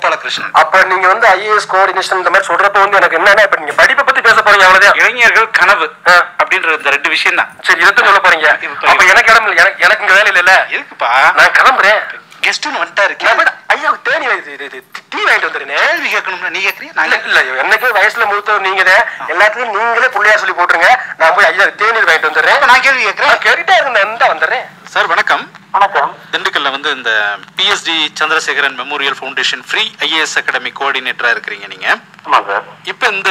கோபாலகிருஷ்ணன் அப்ப நீங்க வந்து ஐஏஎஸ் கோஆர்டினேஷன் இந்த மாதிரி சொல்றப்ப வந்து எனக்கு என்னன்னா இப்ப நீங்க படிப்பை பத்தி பேச போறீங்க அவ்வளவுதான் இளைஞர்கள் கனவு ஆ. அப்படின்ற இந்த ரெண்டு விஷயம் தான் சரி இதைத்தான் சொல்ல போறீங்க இப்ப- அப்ப எனக்கு இடம் இல்லை எனக்கு எனக்கு இங்க வேலை இல்லைல்ல எதுக்குப்பா நான் கிளம்புறேன் கெஸ்ட்னு வந்துட்டாரு நான் போய் ஐயா தேனி இது இது- இது டீ வாங்கிட்டு வந்துருனே கேள்வி கேட்கணும்னா நீ கேட்கறியா நான் இல்ல இல்ல என்னைக்கு வயசுல மூத்தவர் நீங்க எல்லாத்துலயும் நீங்களே புள்ளையா சொல்லி போட்டுருங்க நான் போய் ஐயா தேநீர் வாங்கிட்டு வந்துடுறேன் கேட்கறேன். நான் கேள்வி கேட்கறேன் நான் கேட்டுட்டே இருங்க நான் இந்த வந்துடுறேன் சார் வணக்கம் வணக்கம் திண்டுக்கல்ல வந்து இந்த PST Chandrasekaran memorial foundation free IAS academy கோஆர்டினேட்டரா இருக்கிறீங்க நீங்க ஆமா சார் இப்போ இந்த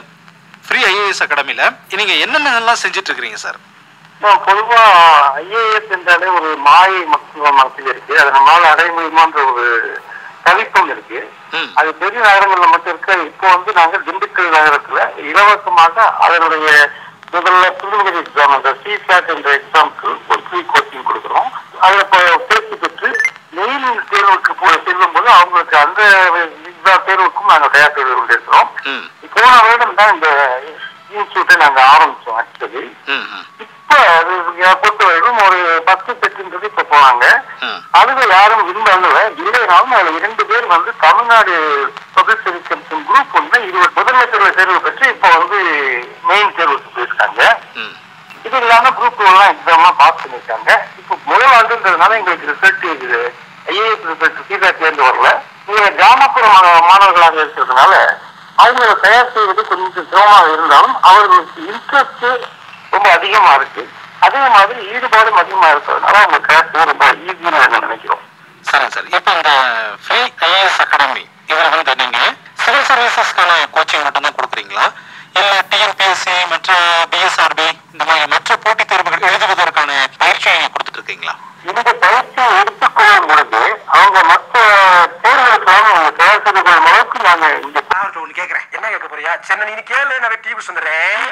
ஃப்ரீ ஐஏஎஸ் அகாடமில நீங்க என்னென்னலாம் செஞ்சுட்டு இருக்கிறீங்க சார் இப்போ பொதுவா ஐஏஎஸ் என்றாலே ஒரு மாயை மக்கள் மனசில் இருக்கு அதை நம்மளால அடைய முடியுமான்ற ஒரு தவிப்பும் இருக்கு ம். அது பெரிய நகரங்கள்ல மட்டும் இருக்கு இப்போ வந்து நாங்க திண்டுக்கல் நகரத்துல இலவசமாக அதனுடைய முதல்ல ப்ரிலிமினரி எக்ஸாம் அந்த சிசாட் என்ற எக்ஸாம்க்கு ஒரு ஃப்ரீ கோச்சிங் கொடுக்குறோம் அதுல இப்போ தேர்ச்சி பெற்று மெயின் தேர்வுக்கு போ செல்லும் போது அவங்களுக்கு அந்த எக்ஸாம் தேர்வுக்கும் நாங்கள் தயார் செய்து கொண்டிருக்கிறோம் ம் போன வருடம் தான் இந்த இன்ஸ்டியூட்டை நாங்க ஆரம்பிச்சோம் ஆக்சுவலி ம் ம் இப்ப அது என்னை பொறுத்தவரைக்கும் ஒரு பத்து பெற்றுன்றது இப்ப போனாங்க ம். அதுல யாரும் விரும்பாங்கல இல்லைனாலும் அதுல இரண்டு பேர் வந்து Tamil Nadu public service commission group ஒன்று இருபது முதன்மை தேர்வு தேர்வு பெற்று இப்ப வந்து மெயின் தேர்வுக்கு போயிருக்காங்க ம் இது இல்லாம குரூப் எல்லாம் எக்ஸாம்லாம் பாஸ் பண்ணிருக்காங்க இப்போ முதல் ஆண்டுன்றதுனால எங்களுக்கு ரிசல்ட் இருக்குது ஐஏஎஸ் ரிசல்ட் சீதா சேர்ந்து வரல இவங்க கிராமப்புற மா- மாணவர்களாக இருக்கிறதுனால அவங்களை தயார் செய்வது கொஞ்சம் சிரமமாக இருந்தாலும் அவர்களுக்கு இன்ட்ரெஸ்ட் ரொம்ப அதிகமா இருக்கு அதே மாதிரி ஈடுபாடும் அதிகமா இருக்கிறதுனால அவங்க கிளாஸ் ரொம்ப ஈஸியா நாங்க நினைக்கிறோம் சரி சார் இப்போ இந்த ஃப்ரீ ஐஏஎஸ் அகாடமி இதில் வந்து நீங்க சிவில் சர்வீசஸ்க்கான கோச்சிங் மட்டும் தான் கொடுக்குறீங்களா இல்ல டிஎன்பிஎஸ்சி மற்ற பிஎஸ்ஆர்பி இந்த மாதிரி மற்ற போட்டித் தேர்வுகள் எழுதுவதற்கான பயிற்சியை நீங்க கொடுத்துட்டு இருக்கீங்களா இந்த பயிற்சியை எடுத்துக்கொள்ளும் பொழுது அவங்க மற்ற தேர்வுகளுக்காக அவங்க தயார் செய்து கொள்ளும் அளவுக்கு நாங்க இந்த அவர்கிட்ட ஒன்று கேட்குறேன் என்ன கேட்க போறியா சென்னை நீ கேளு நான் டிவி வந்துடுறேன்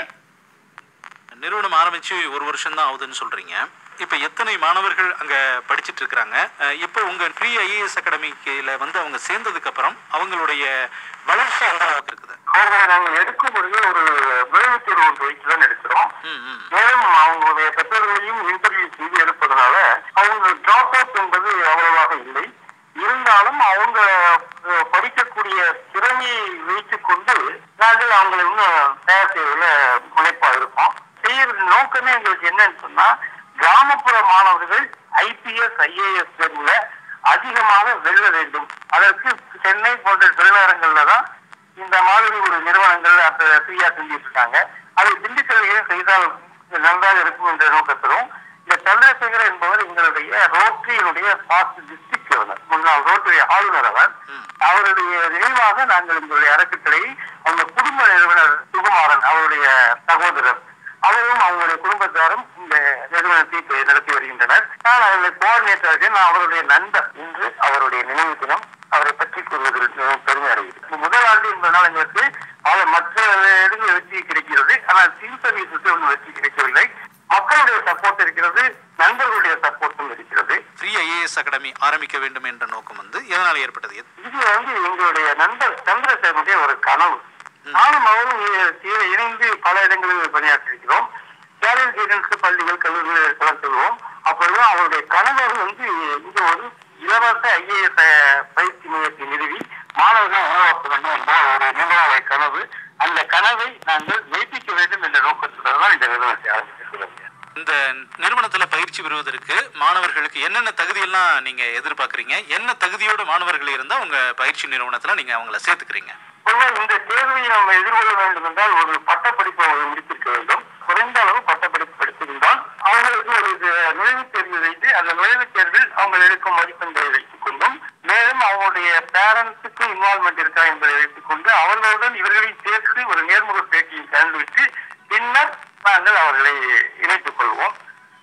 நிறுவனம் ஆரம்பிச்சு ஒரு வருஷம் தான் ஆகுதுன்னு சொல்றீங்க இப்போ எத்தனை மாணவர்கள் அங்க படிச்சிட்டு இருக்கிறாங்க அஹ் இப்போ உங்க ஃப்ரீ ஐஏஎஸ் அகாடமிக்கில வந்து அவங்க சேர்ந்ததுக்கு அப்புறம் அவங்களுடைய வளர்ச்சி எந்த அளவுக்கு இருக்குது அவர்களை நாங்கள் எடுக்கும் பொழுது ஒரு நுழைவுத் தேர்வு ஒன்று வைத்து தான் எடுக்கிறோம் ம் ம் மேலும் அவங்களுடைய பெற்றோர்களையும் இன்டர்வியூ செய்து எடுப்பதனால அவங்க டிராப் அவுட் என்பது அவ்வளவாக இல்லை இருந்தாலும் அவங்க அஹ், படிக்கக்கூடிய திறமையை வைத்துக் கொண்டு நாங்கள் அவங்களை இன்னும் தயார் செய்வதில் முனைப்பா இருப்போம் செய்யறது நோக்கமே எங்களுக்கு என்னன்னு சொன்னா கிராமப்புற மாணவர்கள் ஐபிஎஸ் ஐஏஎஸ் தேர்வுல அதிகமாக வெல்ல வேண்டும் அதற்கு சென்னை போன்ற தலைநகரங்கள்ல தான் இந்த மாதிரி ஒரு நிறுவனங்கள் அப்ப ஃப்ரீயா செஞ்சுட்டு இருக்காங்க அதை திண்டுக்கல்லையே செய்தால் நன்றாக இருக்கும் என்ற நோக்கத்திலும் இந்த சந்திரசேகர் என்பவர் எங்களுடைய ரோட்டரியினுடைய பாஸ்ட் டிஸ்ட்ரிக்ட் கவர்னர் முன்னாள் ரோட்டரி ஆளுநர் அவர் அவருடைய நினைவாக நாங்கள் எங்களுடைய அறக்கட்டளை அவங்க குடும்ப நிறுவனர் சுகுமாரன் அவருடைய சகோதரர் அவரும் அவங்களுடைய குடும்பத்தாரும் இந்த நிறுவனத்தை இப்ப நடத்தி வருகின்றனர் நான் அவருடைய கோஆர்டினேட்டருக்கு நான் அவருடைய நண்பர் என்று அவருடைய நினைவு தினம் அவரை பற்றி கூறுவதில் மிகவும் பெருமை அடைகிறது முதல் ஆண்டு என்பதனால் எங்களுக்கு அவர் மற்ற இடங்களில் வெற்றி கிடைக்கிறது ஆனால் சிவில் சர்வீஸுக்கு ஒன்றும் வெற்றி கிடைக்கவில்லை மக்களுடைய சப்போர்ட் இருக்கிறது நண்பர்களுடைய சப்போர்ட்டும் இருக்கிறது ஃப்ரீ ஐஏஎஸ் அகாடமி ஆரம்பிக்க வேண்டும் என்ற நோக்கம் வந்து எதனால் ஏற்பட்டது எத்- இது வந்து எங்களுடைய நண்பர் சந்திரசேகருடைய ஒரு கனவு நானும் அவரும் இ- இ- இணைந்து பல இடங்களில் பணியாற்றிருக்கிறோம் கேரியர் கைடன்ஸ் பள்ளிகள் கல்லூரிகள் எல்லாம் செல்வோம் அப்பொழுதும் அவருடைய கணவர் வந்து இங்க ஒரு இலவச ஐஏஎஸ் பயிற்சி மையத்தை நிறுவி மாணவர்கள் உருவாக்க வேண்டும் என்ற ஒரு நீண்டகால கனவு அந்த கனவை நாங்கள் மெய்ப்பிக்க வேண்டும் என்ற நோக்கத்துடன் தான் இந்த நிறுவனத்தை ஆரம்பித்திருக்கிறோம் இந்த நிறுவனத்துல பயிற்சி பெறுவதற்கு மாணவர்களுக்கு என்னென்ன தகுதியெல்லாம் நீங்க எதிர்பார்க்கறீங்க என்ன தகுதியோட மாணவர்கள் இருந்தா உங்க பயிற்சி நிறுவனத்துல நீங்க அவங்கள சேர்த்துக்கிறீங்க பொதுவாக இந்த தேர்வை நம்ம எதிர்கொள்ள வேண்டும் என்றால் ஒரு பட்டப்படிப்பை அவர் முடித்திருக்க வேண்டும் குறைந்த அளவு பட்டப்படிப்பு படித்திருந்தால் அவங்களுக்கு ஒரு இது நுழைவுத் தேர்வு வைத்து அந்த நுழைவுத் தேர்வில் அவங்க எடுக்கும் மதிப்பெண்களை வைத்துக் கொண்டும் மேலும் அவங்களுடைய பேரண்ட்ஸுக்கு இன்வால்மெண்ட் இருக்கா என்பதை வைத்துக் கொண்டு அவர்களுடன் இவர்களையும் சேர்த்து ஒரு நேர்முக பேட்டியை கலந்துவிட்டு பின்னர் நாங்கள் அவர்களை இணைத்துக் கொள்வோம்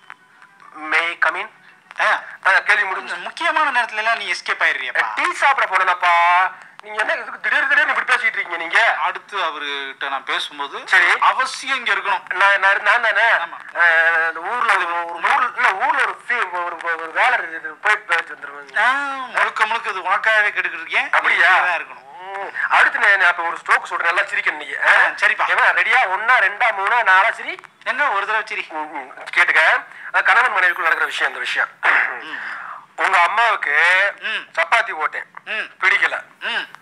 மே கமின் கேள்வி முடிஞ்சு முக்கியமான நேரத்துல எல்லாம் நீ எஸ்கேப் ஆயிடுறியப்பா டீ சாப்பிட போனேனாப்பா நீங்க என்ன இதுக்கு திடீர் திடீர்னு இப்படி பேசிட்டு இருக்கீங்க நீங்க அடுத்து அவர்கிட்ட நான் பேசும்போது சரி. அவசியம் இங்க இருக்கணும் நான் நான் நான் தானே ஆமா. அஹ், இந்த ஊர்ல ஒரு ஒரு ஊர்ல இல்ல ஊர்ல ஒரு fee- ஒரு ஒரு வேலை இருக்குது போயிட்டு போயிட்டு வந்துருவாங்க ஆ, முழுக்க முழுக்க இது உனக்காகவே கெடுக்கிட்டு இருக்கேன் அப்படியா இங்கதான் இருக்கணும் ம். அடுத்து நான் நான் அப்ப ஒரு ஸ்ட்ரோக் சொல்றேன் நல்லா சிரிக்கணும் நீங்க ஆ, சரிப்பா. ஏன்னா ரெடியா ஒன்னா ரெண்டா மூணா நாலா சரி என்ன ஒரு தடவை சரி ம், ம். கேட்டுக்க அது கணவன் மனைவிக்குள்ள நடக்கிற விஷயம் அந்த விஷயம் உங்க அம்மாவுக்கு ம். சப்பாத்தி போட்டேன் ம் பிடிக்கல ம்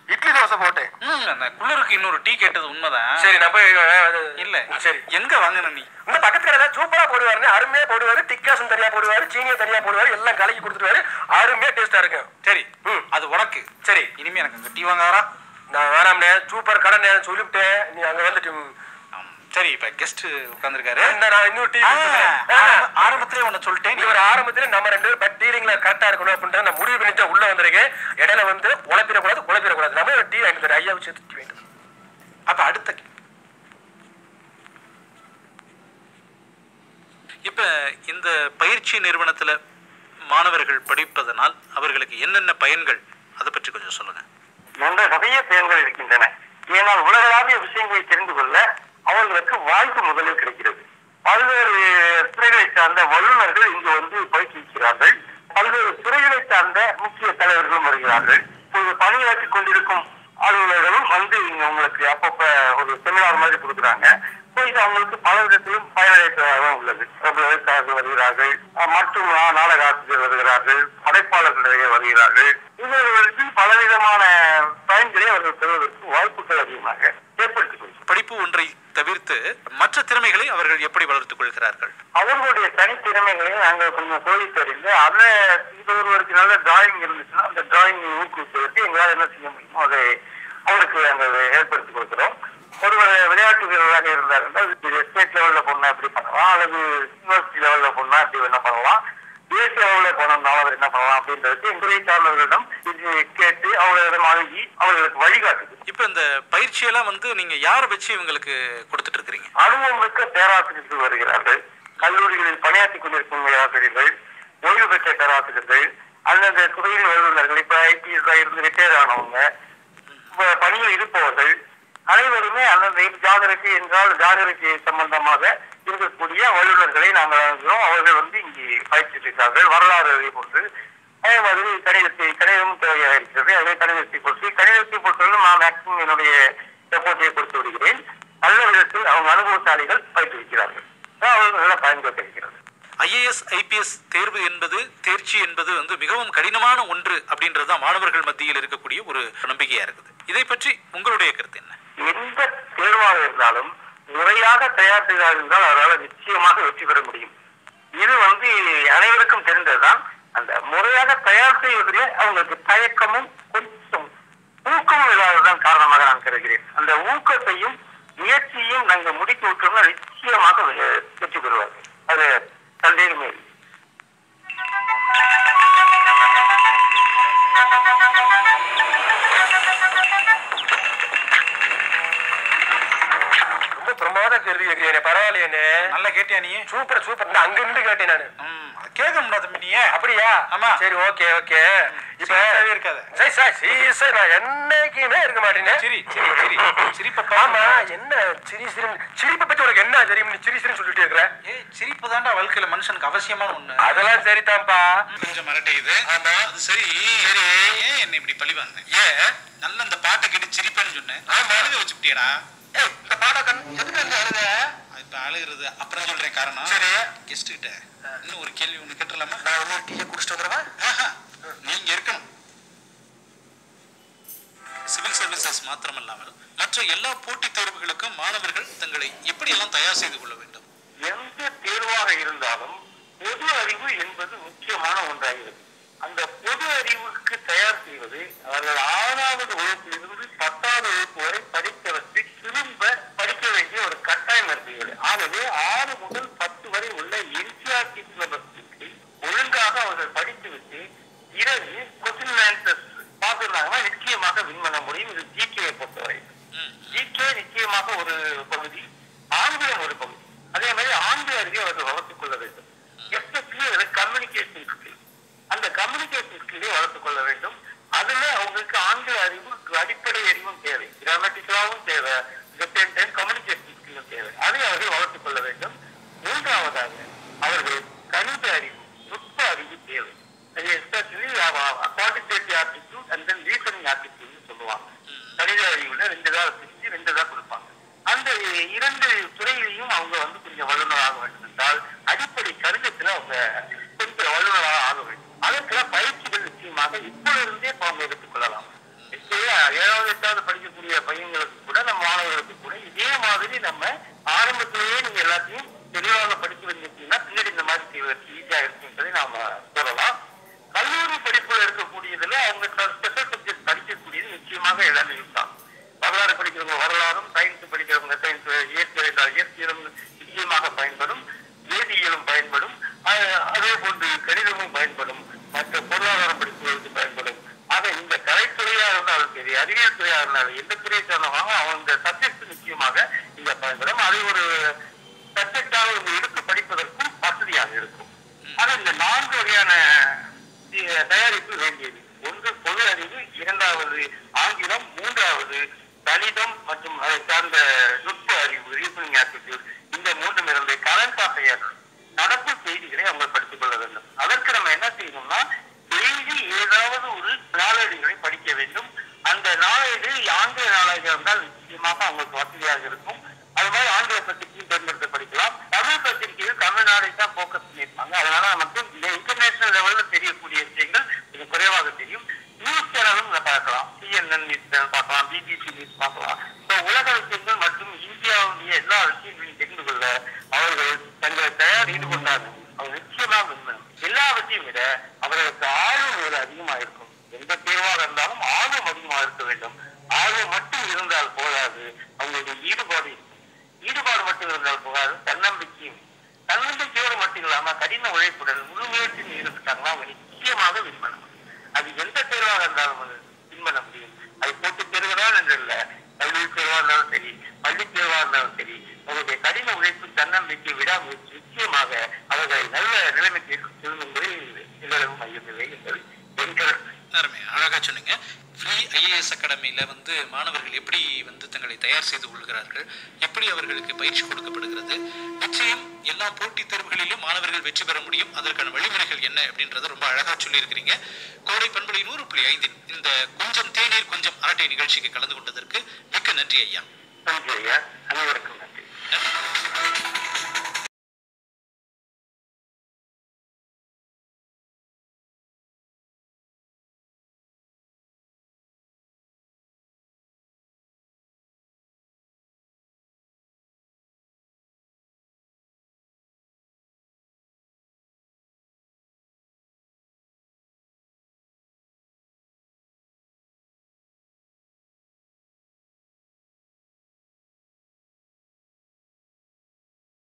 ஆமாங்க அந்த குளிருக்கு இன்னொரு டீ கேட்டது உண்மைதான் சரி நான் போய் அஹ், இல்ல சரி எங்க வாங்கின நீ இந்த பக்கத்து கடையில சூப்பரா போடுவாருன்னு அருமையா போடுவாரு டிக்காசும் தனியா போடுவாரு சீனியும் தனியா போடுவாரு எல்லாம் கலக்கி கொடுத்துருவாரு அருமையா டேஸ்டா இருக்கும் சரி ம். அது உனக்கு சரி இனிமே எனக்கு அங்க டீ வாங்காரா நான் வேணாம்னே சூப்பர் கடை சொல்லிவிட்டேன் நீ அங்க வந்துட்டு ம். சரி இப்ப கெஸ்ட் உட்கார்ந்திருக்காரு இந்த நான் இன்னொரு டீ ஆரம்பத்திலே உன்ன சொல்லிட்டேன் நீ இவர் ஆரம்பத்துல நம்ம ரெண்டு பேரும் பட் டீலிங்ல கரெக்டா இருக்கணும் அப்படின்ற நான் முடிவு பண்ணிட்டு உள்ள வந்திருக்கேன் இடையில வந்து உழைப்பிடக்கூடாது உழைப்பிடக்கூடாது நம்ம ஒரு டீ வாங்கிட்டு வரோம். ஐயா வச்சு டீ வேண்டும் அப்ப அடுத்த கே- இப்ப இந்த பயிற்சி நிறுவனத்துல மாணவர்கள் படிப்பதனால் அவர்களுக்கு என்னென்ன பயன்கள் அதை பற்றி கொஞ்சம் சொல்லுங்க என்ற நிறைய பயன்கள் இருக்கின்றன ஏனால் உலகளாவிய விஷயங்களை தெரிந்து கொள்ள அவர்களுக்கு வாய்ப்பு முதலில் கிடைக்கிறது பல்வேறு துறைகளை சார்ந்த வல்லுநர்கள் இங்கு வந்து பயிற்சிக்கிறார்கள் பல்வேறு துறைகளை சார்ந்த முக்கிய தலைவர்களும் வருகிறார்கள் இப்போது பணியாற்றிக் கொண்டிருக்கும் அலுவலர்களும் வந்து இங்க உங்களுக்கு அப்பப்ப ஒரு செமினார் மாதிரி கொடுக்குறாங்க So இது அவங்களுக்கு பல விதத்திலும் பயனளிப்பதாக உள்ளது பிரபல எழுத்தாளர்கள் வருகிறார்கள் அஹ் மற்றும் நா- நாடக ஆசிரியர் வருகிறார்கள் படைப்பாளர்கள் நிறைய வருகிறார்கள் இவர்களுக்கு பலவிதமான பயன்களை அவர்கள் பெறுவதற்கு வாய்ப்புகள் அதிகமாக ஏற்படுத்திக் கொள்கிறது படிப்பு ஒன்றை தவிர்த்து மற்ற திறமைகளை அவர்கள் எப்படி வளர்த்துக் கொள்கிறார்கள் அவர்களுடைய தனித்திறமைகளை நாங்கள் கொஞ்சம் சொல்லி தெரிந்து அதை இது ஒருவருக்கு நல்ல டிராயிங் இருந்துச்சுன்னா அந்த டிராயிங் ஊக்குவிப்பதற்கு எங்களால் என்ன செய்ய முடியுமோ அதை அவருக்கு நாங்கள் ஏற்படுத்தி கொடுக்கிறோம் ஒருவர் விளையாட்டு வீரராக இருந்தார் என்றால் ஸ்டேட் லெவல்ல போனா இப்படி பண்ணலாம் அல்லது யூனிவர்சிட்டி லெவல்ல போனா இப்படி என்ன பண்ணலாம் தேசிய லெவல்ல போனோம்னாலும் அவர் என்ன பண்ணலாம் அப்படின்றதுக்கு எங்களை சார்ந்தவர்களிடம் இது கேட்டு அவர்களிடம் அணுகி அவர்களுக்கு வழிகாட்டுது இப்ப இந்த பயிற்சியெல்லாம் வந்து நீங்க யாரை வச்சு இவங்களுக்கு கொடுத்துட்டு இருக்கிறீங்க அனுபவம் மிக்க பேராசிரியர்கள் வருகிறார்கள் கல்லூரிகளில் பணியாற்றிக் கொண்டிருக்கும் ஆசிரியர்கள் ஓய்வு பெற்ற பேராசிரியர்கள் அந்தந்த துறையில் வல்லுநர்கள் இப்ப ஐபிஎஸ் இருந்து ரிட்டையர் ஆனவங்க இப்ப பணியில் இருப்பவர்கள் அனைவருமே அந்தந்த ஜாகிரபி என்றால் ஜாகிரபி சம்பந்தமாக இருக்கக்கூடிய வல்லுநர்களை நாங்கள் அணுகிறோம் அவர்கள் வந்து இங்கே பயிற்சி செய்கிறார்கள் வரலாறு அதே போன்று அதே மாதிரி கணிதத்தை கணிதமும் தேவையாக இருக்கிறது அதே கணிதத்தை பொறுத்து கணிதத்தை பொறுத்தவரை நான் மேக்சிமம் என்னுடைய சப்போர்ட்டை கொடுத்து விடுகிறேன் நல்ல விதத்தில் அவங்க அனுபவசாலிகள் பயிற்றுவிக்கிறார்கள் அவர்கள் நல்ல பயன்பட்டு இருக்கிறது ஐஏஎஸ் ஐபிஎஸ் தேர்வு என்பது தேர்ச்சி என்பது வந்து மிகவும் கடினமான ஒன்று அப்படின்றது தான் மாணவர்கள் மத்தியில் இருக்கக்கூடிய ஒரு நம்பிக்கையா இருக்குது இதை பற்றி உங்களுடைய கருத்து என்ன எந்த தேர்வாக இருந்தாலும் முறையாக தயார் செய்தார் என்றால் அவரால் நிச்சயமாக வெற்றி பெற முடியும் இது வந்து அனைவருக்கும் தெரிந்ததுதான் அந்த முறையாக தயார் செய்வதிலே அவங்களுக்கு தயக்கமும் கொஞ்சம் ஊக்கமும் இல்லாததுதான் காரணமாக நான் கருதுகிறேன் அந்த ஊக்கத்தையும் முயற்சியையும் நாங்கள் முடித்து விட்டோம்னா நிச்சயமாக வெ- வெற்றி பெறுவார்கள் அது சந்தேகமே இல்லை. ரொம்ப பிரமாத கேள்வி கேட்கிறேன் பரவாயில்லையே நல்லா கேட்டியா நீ சூப்பர் சூப்பர் நான் அங்க இருந்து கேட்டேன் நானு ம், அது கேட்க முடியாது நீ அப்படியா ஆமா. சரி ஓகே ஓகே இப்ப சீரியஸாவே இருக்காத. சரி சார் சீரியஸா நான் என்னைக்குமே இருக்க மாட்டேனே சிரி சிரி சிரி சிரிப்பை ஆமா பார்த்து என்ன சிரி சிரி சிரிப்பை பத்தி உனக்கு என்ன தெரியும் நீ சிரி சிரின்னு சொல்லிட்டு இருக்கிற ஏய் சிரிப்பு தாண்டா வாழ்க்கையில மனுஷனுக்கு அவசியமான ஒண்ணு அதெல்லாம் சரிதான்ப்பா கொஞ்சம் மரட்டையுது ஆமா. அது சரி சரி ஏன் என்ன இப்படி பழி வாங்க ஏன் நல்ல அந்த பாட்டை கேட்டு சிரிப்பேன்னு சொன்னேன் ஆமா. அழுக வச்சுட்டியடா ஏய், இந்த பாடம் கண் எதுக்கு அந்த அழுத இப்ப அழுகிறது அப்புறம் சொல்றேன் காரணம் சரி. கெஸ்ட் கிட்ட இன்னும் ஒரு கேள்வி ஒண்ணு கேட்டுலாமா நான் இன்னொரு டீயை குடிச்சிட்டு வந்துடுவா ஆஹா, நீங்க இருக்கணும் சிவில் சர்வீசஸ் மாத்திரமல்லாமல் மற்ற எல்லா போட்டித் தேர்வுகளுக்கும் மாணவர்கள் தங்களை எப்படி எல்லாம் தயார் செய்து கொள்ள வேண்டும் எந்த தேர்வாக இருந்தாலும் பொது அறிவு என்பது முக்கியமான ஒன்றாகிறது அந்த பொது அறிவுக்கு தயார் செய்வது அவர்கள் ஆறாவது வகுப்பிலிருந்து பத்தாவது வகுப்பு வரை படித்தவற்றை திரும்ப படிக்க வேண்டிய ஒரு கட்டாயம் இருக்கிறது ஆகவே ஆறு முதல் பத்து வரை உள்ள என்சிஆர்டி சிலபஸுக்கு ஒழுங்காக அவர்கள் படித்துவிட்டு பிறகு கொஸ்டின் ஆன்சர்ஸ் பார்த்துருந்தாங்கன்னா நிச்சயமாக வின் பண்ண முடியும் இது ஜிகேயை பொறுத்தவரை ம். ஜிகே நிச்சயமாக ஒரு பகுதி ஆங்கிலம் ஒரு பகுதி அதே மாதிரி ஆங்கில அறிவை அவர்கள் வளர்த்துக் கொள்ள வேண்டும் எஸ்பெஷலி கம்யூனிகேஷன் ஸ்கில் அந்த கம்யூனிகேஷன் ஸ்கில்லை வளர்த்துக் கொள்ள வேண்டும் அதுல அவங்களுக்கு ஆங்கில அறிவு அடிப்படை அறிவும் தேவை கிராமட்டிக்கலாவும் தேவை கம்யூனிகேஷன் ஸ்கில்லும் தேவை அதை அவர்கள் வளர்த்துக் கொள்ள வேண்டும் மூன்றாவதாக அவர்கள் கணித அறிவு நுட்ப அறிவு தேவை அது especially quantitative aptitude and then reasoning aptitude சொல்லுவாங்க கணித அறிவுல ரெண்டு தான் பிரிச்சு ரெண்டு தான் கொடுப்பாங்க அந்த இரண்டு துறையிலையும் அவங்க வந்து கொஞ்சம் வல்லுநராக வேண்டும் என்றால் அடிப்படை கணிதத்துல அவங்க கொஞ்சம் வல்லுநராக ஆக வேண்டும் அதற்கெல்லாம் பயிற்சிகள் நிச்சயமாக இப்பொழுதே அவங்க எடுத்துக் கொள்ளலாம் இப்பவே ஏழாவது ஏழாவது எட்டாவது படிக்கக்கூடிய பையங்களுக்கு கூட நம்ம மாணவர்களுக்கு கூட இதே மாதிரி நம்ம ஆரம்பத்திலேயே நீங்க எல்லாத்தையும் தெளிவாக படிக்க வச்சிருக்கீங்கன்னா பின்னாடி இந்த மாதிரி செய்வதற்கு ஈஸியா இருக்குன்றதை நாம சொல்லலாம் கல்லூரி படிப்புல இருக்கக்கூடியதுல அவங்க ஸ்பெஷல் சப்ஜெக்ட் படிக்கக்கூடியது நிச்சயமாக எல்லாமே தான் வரலாறு படிக்கிறவங்க வரலாறும் சயின்ஸ் படிக்கிறவங்க சயின்ஸ் இயற்கை என்றால் இயற்கையிலும் நிச்சயமாக பயன்படும் வேதியியலும் பயன்படும் அஹ் அதே போன்று கணிதமும் பயன்படும் மற்ற பொருளாதாரம் படிப்புகளுக்கு பயன்படும் ஆக இந்த கலைத்துறையா இருந்தாலும் சரி அறிவியல் துறையா இருந்தாலும் எந்த துறையை சார்ந்தவங்க அவங்க சப்ஜெக்ட் நிச்சயமாக இங்க பயன்படும் அது ஒரு சப்ஜெக்டாக இவங்க எடுத்து படிப்பதற்கும் வசதியாக இருக்கும் ஆனா இந்த நான்கு வகையான தி- தயாரிப்பு வேண்டியது ஒன்று பொது அறிவு இரண்டாவது ஆங்கிலம் மூன்றாவது கணிதம் மற்றும் அதை சார்ந்த நுட்ப அறிவு ரீசனிங் ஆப்டிடியூட் இந்த மூன்றும் இருந்து கரண்ட் அஃபேர் நடப்பு செய்திகளை அவங்க படித்துக் கொள்ள வேண்டும் அதற்கு நம்ம என்ன செய்யணும்னா டெய்லி ஏதாவது ஒரு நாளேடுகளை படிக்க வேண்டும் அந்த நாளேடு ஆங்கில நாளேடு இருந்தால் நிச்சயமாக அவங்களுக்கு வசதியாக இருக்கும் அது மாதிரி ஆங்கில பத்திரிகையும் தேர்ந்தெடுத்து படிக்கலாம் தமிழ் பத்திரிகையில் தமிழ்நாடை தான் போக்கஸ் பண்ணியிருப்பாங்க அதனால நமக்கு இந்த இன்டர்நேஷனல் லெவல்ல தெரியக்கூடிய விஷயங்கள் கொஞ்சம் குறைவாக தெரியும் நியூஸ் சேனலும் இதை பார்க்கலாம் சிஎன்என் நியூஸ் சேனல் பார்க்கலாம் பிபிசி நியூஸ் பார்க்கலாம் ஸோ உலக விஷயங்கள் மற்றும் இந்தியாவுடைய எல்லா விஷயங்களையும் தெரிந்து கொள்ள அவர்கள் தங்களை தயார் ஈடுபட்டார்கள் அவங்க நிச்சயமாக உண்மை எல்லாவற்றையும் விட அவர்களுக்கு ஆர்வம் வேறு அதிகமாக இருக்கும் எந்த தேர்வாக இருந்தாலும் ஆர்வம் அதிகமாக இருக்க வேண்டும் ஆர்வம் மட்டும் இருந்தால் போதாது அவங்களுடைய ஈடுபாடு இருக்கும் ஈடுபாடு மட்டும் இருந்தால் போகாது தன்னம்பிக்கையும் தன்னம்பிக்கையோடு மட்டும் இல்லாம கடின உழைப்புடன் முழு முயற்சியில் ஈடுபட்டாங்கன்னா அவங்க நிச்சயமாக வின் பண்ண முடியும் அது எந்த தேர்வாக இருந்தாலும் அது வின் பண்ண முடியும் அது போட்டு தேர்வுதான் என்று இல்லை கல்வி தேர்வாக இருந்தாலும் சரி பள்ளி தேர்வாக இருந்தாலும் சரி அவருடைய கடின உழைப்பு தன்னம்பிக்கை விடாமுயற்சி நிச்சயமாக அவர்களை நல்ல நிலைமைக்கு செல்லும் என்பதில் எல்லளவும் ஐயமில்லை என்பது என் கருத்து அருமை அழகா சொன்னீங்க ஃப்ரீ ஐஏஎஸ் அகாடமியில வந்து மாணவர்கள் எப்படி வந்து தங்களை தயார் செய்து கொள்கிறார்கள் எப்படி அவர்களுக்கு பயிற்சி கொடுக்கப்படுகிறது நிச்சயம் எல்லா போட்டித் தேர்வுகளிலும் மாணவர்கள் வெற்றி பெற முடியும் அதற்கான வழிமுறைகள் என்ன அப்படின்றத ரொம்ப அழகா சொல்லியிருக்கிறீங்க கோடை பண்பலை நூறு புள்ளி ஐந்தின் இந்த கொஞ்சம் தேநீர் கொஞ்சம் அரட்டை நிகழ்ச்சிக்கு கலந்து கொண்டதற்கு மிக்க நன்றி ஐயா நன்றி ஐயா அனைவருக்கும் நன்றி நன்றி